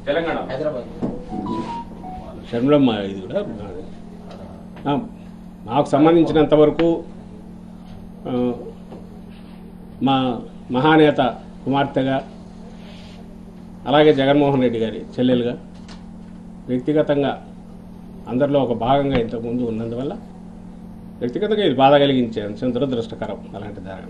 తెలంగాణ హైదరాబాద్ షర్మిలమ్మ ఇది కూడా ఆ, నాకు సంబంధించినంత వరకు ఆ, మా మహానేత కుమార్తెగా అలాగే జగన్మోహన్ రెడ్డి గారి చెల్లెలుగా వ్యక్తిగతంగా అందరిలో ఒక భాగంగా ఇంతకుముందు ఉన్నందువల్ల వ్యక్తిగతంగా ఇది బాధ కలిగించే అంశం దురదృష్టకరం అలాంటి దారి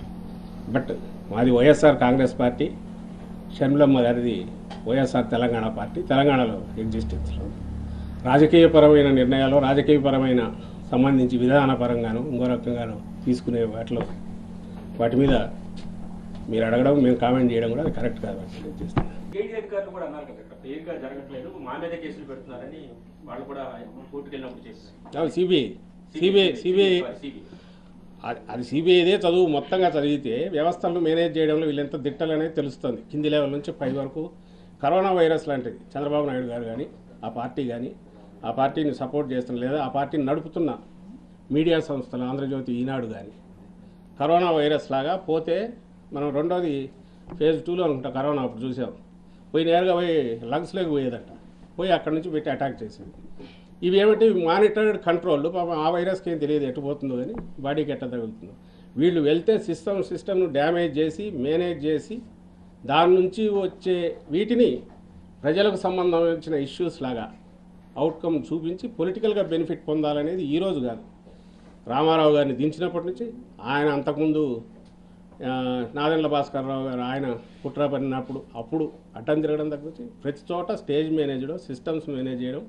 బట్ మాది వైఎస్ఆర్ కాంగ్రెస్ పార్టీ షర్మిలమ్మ గారిది వైఎస్ఆర్ తెలంగాణ పార్టీ తెలంగాణలో ఎగ్జిస్టెన్స్లో రాజకీయపరమైన నిర్ణయాలు రాజకీయపరమైన సంబంధించి విధానపరంగాను ఇంకో రకంగాను తీసుకునే వాటిలో వాటి మీద మీరు అడగడం మేము కామెంట్ చేయడం కూడా అది కరెక్ట్ కాదు నేను చేస్తాను ఏడీ అధికారులు కూడా అన్నారు కదా ఇక్కడ ఫెయిర్గా జరగట్లేదు మా మీద కేసులు పెడుతున్నారని వాళ్ళు కూడా కోర్టుకు వెళ్ళినప్పుడు చేశారు సిబిఐ సిబిఐ సిబిఐ సిబిఐ అది- అది సిబిఐదే చదువు మొత్తంగా చదివితే వ్యవస్థలను మేనేజ్ చేయడంలో వీళ్ళెంత దిట్టలనేది తెలుస్తుంది కింది లెవెల్ నుంచి పై వరకు కరోనా వైరస్ లాంటిది చంద్రబాబు నాయుడు గారు కానీ ఆ పార్టీ కానీ ఆ పార్టీని సపోర్ట్ చేస్తున్న లేదా ఆ పార్టీని నడుపుతున్న మీడియా సంస్థలు ఆంధ్రజ్యోతి ఈనాడు కానీ కరోనా వైరస్ లాగా పోతే మనం రెండోది ఫేజ్ టూలో అనుకుంటా కరోనా అప్పుడు చూసాం పోయి నేరుగా పోయి లంగ్స్లోకి పోయేదంట పోయి అక్కడి నుంచి పెట్టి అటాక్ చేసేది ఇవి ఏమిటి మానిటర్డ్ కంట్రోల్ పాపం ఆ వైరస్కి ఏం తెలియదు ఎటు పోతుందో కానీ బాడీకి ఎట్ట తగులుతుందో వీళ్ళు వెళ్తే సిస్టమ్ సిస్టమ్ను డ్యామేజ్ చేసి మేనేజ్ చేసి దాని నుంచి వచ్చే వీటిని ప్రజలకు సంబంధించిన ఇష్యూస్ లాగా అవుట్కమ్ చూపించి పొలిటికల్గా బెనిఫిట్ పొందాలనేది ఈ రోజు కాదు రామారావు గారిని దించినప్పటి నుంచి ఆయన అంతకుముందు ఆ, నాదెండ్ల భాస్కర్ రావు గారు ఆయన కుట్ర పడినప్పుడు అప్పుడు అడ్డం తిరగడం దగ్గర నుంచి ప్రతి చోట స్టేజ్ మేనేజడం సిస్టమ్స్ మేనేజ్ చేయడం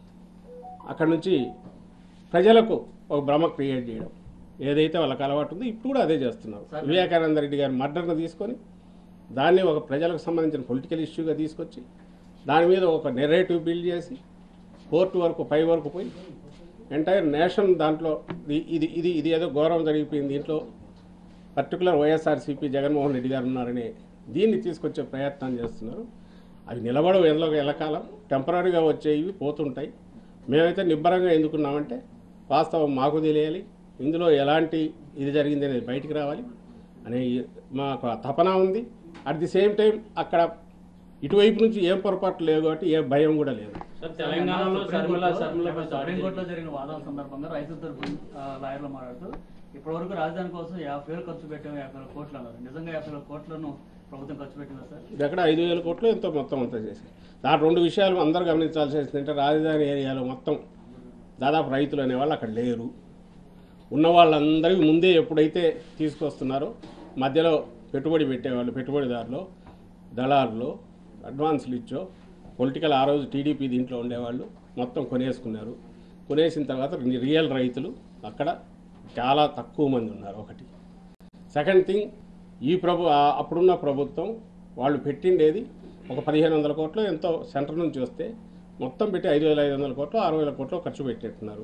అక్కడి నుంచి ప్రజలకు ఒక భ్రమ క్రియేట్ చేయడం ఏదైతే వాళ్ళకి అలవాటు ఉందో ఇప్పుడు కూడా అదే చేస్తున్నారు వివేకానంద రెడ్డి గారి మర్డర్ను తీసుకొని దాన్ని ఒక ప్రజలకు సంబంధించిన పొలిటికల్ ఇష్యూగా తీసుకొచ్చి దాని మీద ఒక నెరేటివ్ బిల్డ్ చేసి కోర్టు వరకు పై వరకు పోయి ఎంటైర్ నేషన్ దాంట్లో ఇది ఇది ఇది ఇది ఏదో గౌరవం జరిగిపోయింది దీంట్లో పర్టికులర్ వైఎస్ఆర్సీపీ జగన్మోహన్ రెడ్డి గారు ఉన్నారని దీన్ని తీసుకొచ్చే ప్రయత్నం చేస్తున్నారు అవి నిలబడవు ఎందులో ఎల్లకాలం టెంపరీగా వచ్చేవి పోతుంటాయి మేమైతే నిబ్బరంగా ఎందుకున్నామంటే వాస్తవం మాకు తెలియాలి ఇందులో ఎలాంటి ఇది జరిగింది అనేది బయటికి రావాలి అనే ఈ- మాకు ఆ తపన ఉంది అట్ ది సేమ్ టైం అక్కడ ఇటువైపు నుంచి ఏం పొరపాటు లేదు కాబట్టి ఏ భయం కూడా లేదు సార్ తెలంగాణలో శర్మిల శర్మిల సుప్రీంకోర్టులో జరిగిన వాదన సందర్భంగా రైతుల తరపు లాయర్లు మాట్లాడుతూ ఇప్పటివరకు రాజధాని కోసం యాభై వేలు ఖర్చు పెట్టాము యాభై వేల కోట్లు అన్నారు నిజంగా యాభై వేల కోట్లను ప్రభుత్వం ఖర్చు పెట్టిందా సార్ ఇది ఎక్కడ ఐదు వేల కోట్లు ఎంతో మొత్తం అంతా చేసి దాని రెండు విషయాలు అందరూ గమనించాల్సి ఏంటంటే రాజధాని ఏరియాలో మొత్తం దాదాపు రైతులు అనేవాళ్ళు అక్కడ లేరు ఉన్న వాళ్ళందరికీ ముందే ఎప్పుడైతే తీసుకొస్తున్నారో మధ్యలో పెట్టుబడి పెట్టేవాళ్ళు పెట్టుబడిదారులు దళారులు అడ్వాన్స్లు ఇచ్చో పొలిటికల్ ఆ రోజు టీడీపీ దీంట్లో ఉండేవాళ్ళు మొత్తం కొనేసుకున్నారు కొనేసిన తర్వాత రియల్ రైతులు అక్కడ చాలా తక్కువ మంది ఉన్నారు ఒకటి సెకండ్ థింగ్ ఈ ప్రభు ఆ- అప్పుడున్న ప్రభుత్వం వాళ్ళు పెట్టిండేది ఒక పదిహేను వందల కోట్లు ఎంతో సెంటర్ నుంచి వస్తే మొత్తం పెట్టి ఐదు వేల ఐదు వందల కోట్లు ఆరు వేల కోట్లు ఖర్చు పెట్టేట్టున్నారు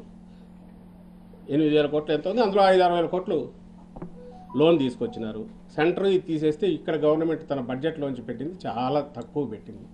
ఎనిమిది వేల కోట్లు ఎంత ఉంది అందులో ఐదు ఆరు వేల కోట్లు లోన్ తీసుకొచ్చినారు సెంటర్ ఇది తీసేస్తే ఇక్కడ గవర్నమెంట్ తన బడ్జెట్లోంచి పెట్టింది చాలా తక్కువ పెట్టింది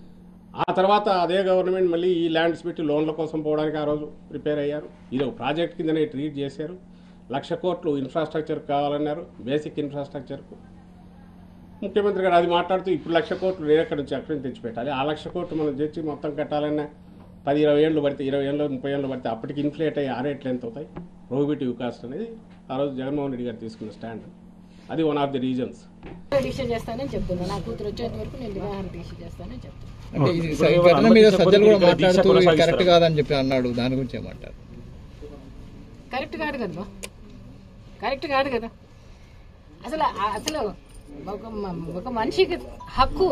ఆ తర్వాత అదే గవర్నమెంట్ మళ్ళీ ఈ ల్యాండ్స్ పెట్టి లోన్ల కోసం పోవడానికి ఆ రోజు ప్రిపేర్ అయ్యారు ఇది ఒక ప్రాజెక్ట్ కిందనే ట్రీట్ చేశారు లక్ష కోట్లు ఇన్ఫ్రాస్ట్రక్చర్ కావాలన్నారు బేసిక్ ఇన్ఫ్రాస్ట్రక్చర్కు ముఖ్యమంత్రి గారు అది మాట్లాడుతూ ఇప్పుడు లక్ష కోట్లు నేను ఎక్కడి నుంచి అక్కడి నుంచి తెచ్చిపెట్టాలి ఆ లక్ష కోట్లు మనం తెచ్చి మొత్తం కట్టాలన్నా పది ఇరవై ఏళ్ళు పడితే ఇరవై ఏళ్ళు ముప్పై ఏళ్ళు పడితే అప్పటికి ఇన్ఫ్లేట్ అయ్యి ఆ రేట్లు ఎంత అవుతాయి ప్రోహిబిటివ్ కాస్ట్ అనేది ఆ రోజు జగన్మోహన్ రెడ్డి గారు తీసుకున్న స్టాండ్ అది వన్ ఆఫ్ ది రీజన్స్ దీక్ష చేస్తానని చెప్తున్నా నా కూతురు వచ్చేంత వరకు నేను నిరాహార దీక్ష చేస్తానని చెప్తున్నా అంటే ఇది ఈ ఘటన మీద సజ్జలు కూడా మాట్లాడుతూ ఇది కరెక్ట్ కాదని చెప్పి అన్నాడు దాని గురించి ఏమంటారు కరెక్ట్ కాదు కదా బా. కరెక్ట్ కాదు కదా అసలు ఆ- అసలు ఒక మ- ఒక మనిషికి హక్కు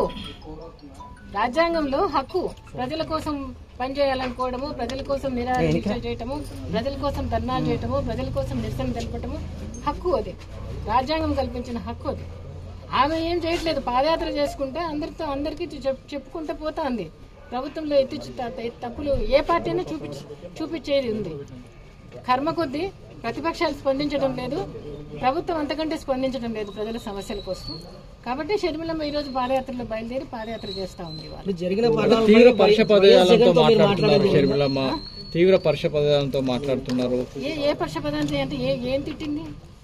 రాజ్యాంగంలో హక్కు ప్రజల కోసం పనిచేయాలనుకోవడము ప్రజల కోసం నిరాహార దీక్ష చేయటము ప్రజల కోసం ధర్నాలు చేయటము ప్రజల కోసం నిరసన తెలపటము హక్కు అది రాజ్యాంగం కల్పించిన హక్కు అది ఆమె ఏం చేయట్లేదు పాదయాత్ర చేసుకుంటే అందరితో అందరికీ చెప్ చెప్పుకుంటూ పోతుంది ప్రభుత్వంలో ఎత్తి త- తప్పులు ఏ పార్టీ అయినా చూపించి చూపించేది ఉంది కర్మ కొద్దీ ప్రతిపక్షాలు స్పందించడం లేదు ప్రభుత్వం అంతకంటే స్పందించడం లేదు ప్రజల సమస్యల కోసం కాబట్టి షర్మిలమ్మ ఈ రోజు పాదయాత్రలో బయలుదేరి పాదయాత్ర చేస్తా ఉంది వాళ్ళు జరిగిన తీవ్ర పరుష పదజాలంతో మాట్లాడుతున్నారు షర్మిలమ్మ తీవ్ర పరుష పదజాలంతో మాట్లాడుతున్నారు ఏ ఏ పక్ష పదాంతి అంటే ఏ ఏం తిట్టింది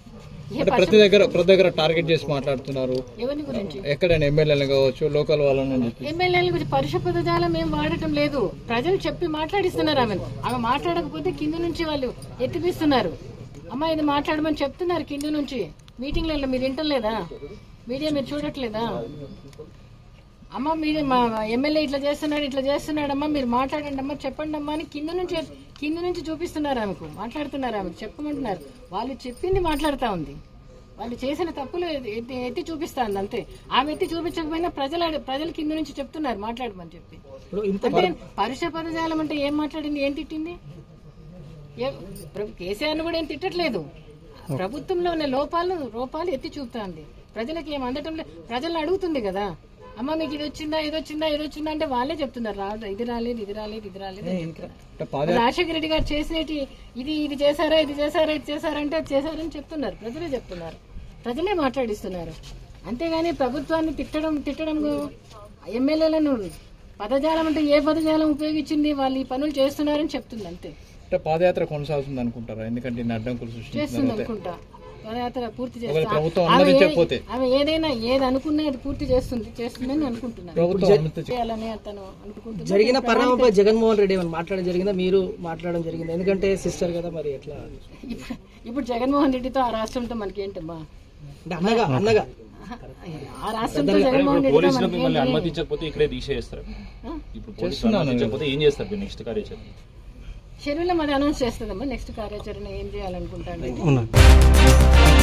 ఏ అంటే ప్రతి దగ్గర ప్రతి దగ్గర టార్గెట్ చేసి మాట్లాడుతున్నారు ఎవరి గురించి ఎక్కడైనా ఎమ్మెల్యేలు కావచ్చు లోకల్ వాళ్ళని చెప్పి ఎమ్మెల్యేల గురించి పరుష పదజాలం ఏం వాడటం లేదు ప్రజలు చెప్పి మాట్లాడిస్తున్నారు ఆమె ఆమె మాట్లాడకపోతే కింద నుంచి వాళ్ళు ఎత్తిపిస్తున్నారు అమ్మ ఇది మాట్లాడమని చెప్తున్నారు కింద నుంచి మీటింగ్లలో మీరు వింటలేదా మీడియా మీరు చూడట్లేదా అమ్మ మీరు మా ఎమ్మెల్యే ఇట్లా చేస్తున్నాడు ఇట్లా చేస్తున్నాడు అమ్మా మీరు మాట్లాడండి అమ్మా చెప్పండి అమ్మా అని కింద నుంచి కింద నుంచి చూపిస్తున్నారు ఆమెకు మాట్లాడుతున్నారు ఆమెకు చెప్పమంటున్నారు వాళ్ళు చెప్పింది మాట్లాడుతూ ఉంది వాళ్ళు చేసిన తప్పులు ఎత్తి ఎత్తి చూపిస్తాంది అంతే ఆమె ఎత్తి చూపించకపోయినా ప్రజల ప్రజల కింద నుంచి చెప్తున్నారు మాట్లాడమని చెప్పి అంటే పరుష పదజాలం అంటే ఏం మాట్లాడింది ఏం తిట్టింది ఏ- ప్ర- కేసీఆర్ను కూడా ఏం తిట్టట్లేదు ప్రభుత్వంలో ఉన్న లోపాలు లోపాలు ఎత్తి చూపుతాంది ప్రజలకు ఏం అందటం లేదు ప్రజలను అడుగుతుంది కదా అమ్మ మీకు ఇది వచ్చిందా ఇది వచ్చిందా ఇది వచ్చిందా అంటే వాళ్ళే చెప్తున్నారు రావడం ఇది రాలేదు ఇది రాలేదు ఇది రాలేదు అని చెప్తున్నారు. అంటే పాద రాజశేఖర రెడ్డి గారు చేసినటి ఇది ఇది చేశారా ఇది చేశారా ఇది చేశారంటే అది చేశారని చెప్తున్నారు ప్రజలే చెప్తున్నారు ప్రజలే మాట్లాడిస్తున్నారు అంతేగాని ప్రభుత్వాన్ని తిట్టడం తిట్టడం ఎమ్మెల్యేలను పదజాలం అంటే ఏ పదజాలం ఉపయోగించింది వాళ్ళు ఈ పనులు చేస్తున్నారని చెప్తుంది అంతే అంటే పాదయాత్ర కొనసాగుతుంది అనుకుంటారా ఎందుకంటే ఇన్ని అడ్డంకులు చేస్తుంది సృష్టించిన అనుకుంటా పదయాత్ర పూర్తి ఒకవేళ చేస్తా ప్రభుత్వం ఆమె ఏ- అనుమతించకపోతే? ఆమె ఏదైనా ఏది అనుకున్నా అది పూర్తి చేస్తుంది చేస్తుందని అనుకుంటున్నాను ప్రభుత్వం అనుమతి చేయాలని అతను అనుకుంటున్నాను జరిగిన పరిణామంపై జగన్మోహన్ రెడ్డి ఏమైనా మాట్లాడడం జరిగిందా మీరు మాట్లాడడం జరిగిందా ఎందుకంటే సిస్టర్ కదా మరి ఎట్లా ఇప్పుడు ఇప్పుడు జగన్మోహన్ రెడ్డితో ఆ రాష్ట్రంతో మనకేంటమ్మా అంటే అన్నగా అన్నగా ఆ రాష్ట్రంతో జగన్మోహన్ రెడ్డితో పోలీసులు మిమ్మల్ని మనకేంటి అనుమతించకపోతే ఇక్కడే దీక్ష చేస్తారు ఇప్పుడు పోలీసులు అనుమతించకపోతే ఏం చేస్తారు మీరు నెక్స్ట్ కార్యాచరణ షెడ్యూల్లో మరి అనౌన్స్ చేస్తుందమ్మా నెక్స్ట్ కార్యాచరణ ఏం చేయాలనుకుంటాను